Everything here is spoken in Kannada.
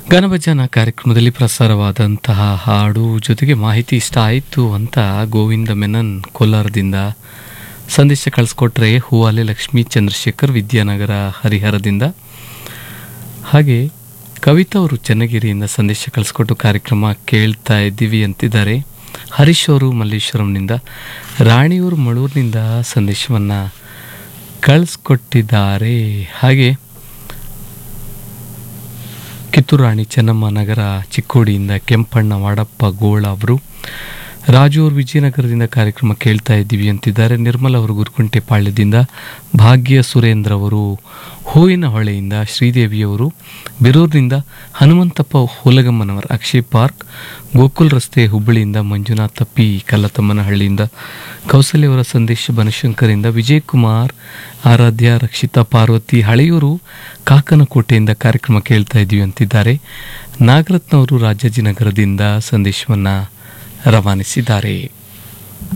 ಗಾನಭಜನ ಕಾರ್ಯಕ್ರಮದಲ್ಲಿ ಪ್ರಸಾರವಾದಂತಹ ಹಾಡು ಜೊತೆಗೆ ಮಾಹಿತಿ ಇಷ್ಟ ಆಯಿತು ಅಂತ ಗೋವಿಂದ ಮೆನನ್ ಕೋಲಾರದಿಂದ ಸಂದೇಶ ಕಳಿಸ್ಕೊಟ್ರೆ ಹೂವಾಲೆ ಲಕ್ಷ್ಮೀ ಚಂದ್ರಶೇಖರ್ ವಿದ್ಯಾನಗರ ಹರಿಹರದಿಂದ ಹಾಗೆ ಕವಿತಾ ಅವರು ಚನ್ನಗಿರಿಯಿಂದ ಸಂದೇಶ ಕಳಿಸ್ಕೊಟ್ಟು ಕಾರ್ಯಕ್ರಮ ಕೇಳ್ತಾ ಇದ್ದೀವಿ ಅಂತಿದ್ದಾರೆ ಹರೀಶ್ ಅವರು ಮಲ್ಲೇಶ್ವರಂನಿಂದ ರಾಣಿಯವರು ಮಳೂರಿನಿಂದ ಸಂದೇಶವನ್ನು ಕಳಿಸ್ಕೊಟ್ಟಿದ್ದಾರೆ ಹಾಗೆ ಕಿತ್ತೂರು ರಾಣಿ ಚೆನ್ನಮ್ಮ ನಗರ ಚಿಕ್ಕೋಡಿಯಿಂದ ಕೆಂಪಣ್ಣ ವಾಡಪ್ಪ ಗೋಳ ಅವರು ರಾಜು ಅವರು ವಿಜಯನಗರದಿಂದ ಕಾರ್ಯಕ್ರಮ ಕೇಳ್ತಾ ಇದ್ದೀವಿ ಅಂತಿದ್ದಾರೆ ನಿರ್ಮಲ ಅವರು ಗುರುಕುಂಟೆ ಪಾಳ್ಯದಿಂದ ಭಾಗ್ಯ ಸುರೇಂದ್ರ ಅವರು ಹೂವಿನ ಹೊಳೆಯಿಂದ ಶ್ರೀದೇವಿಯವರು ಬೆರೂರಿನಿಂದ ಹನುಮಂತಪ್ಪ ಹುಲಗಮ್ಮನವರ ಅಕ್ಷಯ್ ಪಾರ್ಕ್ ಗೋಕುಲ್ ರಸ್ತೆ ಹುಬ್ಬಳ್ಳಿಯಿಂದ ಮಂಜುನಾಥ ಪಿ ಕಲ್ಲತಮ್ಮನಹಳ್ಳಿಯಿಂದ ಕೌಸಲ್ಯವರ ಸಂದೇಶ ಬನಶಂಕರಿಂದ ವಿಜಯ್ ಕುಮಾರ್ ಆರಾಧ್ಯ ರಕ್ಷಿತಾ ಪಾರ್ವತಿ ಹಳೆಯೂರು ಕಾಕನಕೋಟೆಯಿಂದ ಕಾರ್ಯಕ್ರಮ ಕೇಳ್ತಾ ಇದ್ದೀವಿ ಅಂತಿದ್ದಾರೆ ನಾಗರತ್ನವರು ರಾಜಾಜಿನಗರದಿಂದ ಸಂದೇಶವನ್ನು ರವಾನಿಸಿದ್ದಾರೆ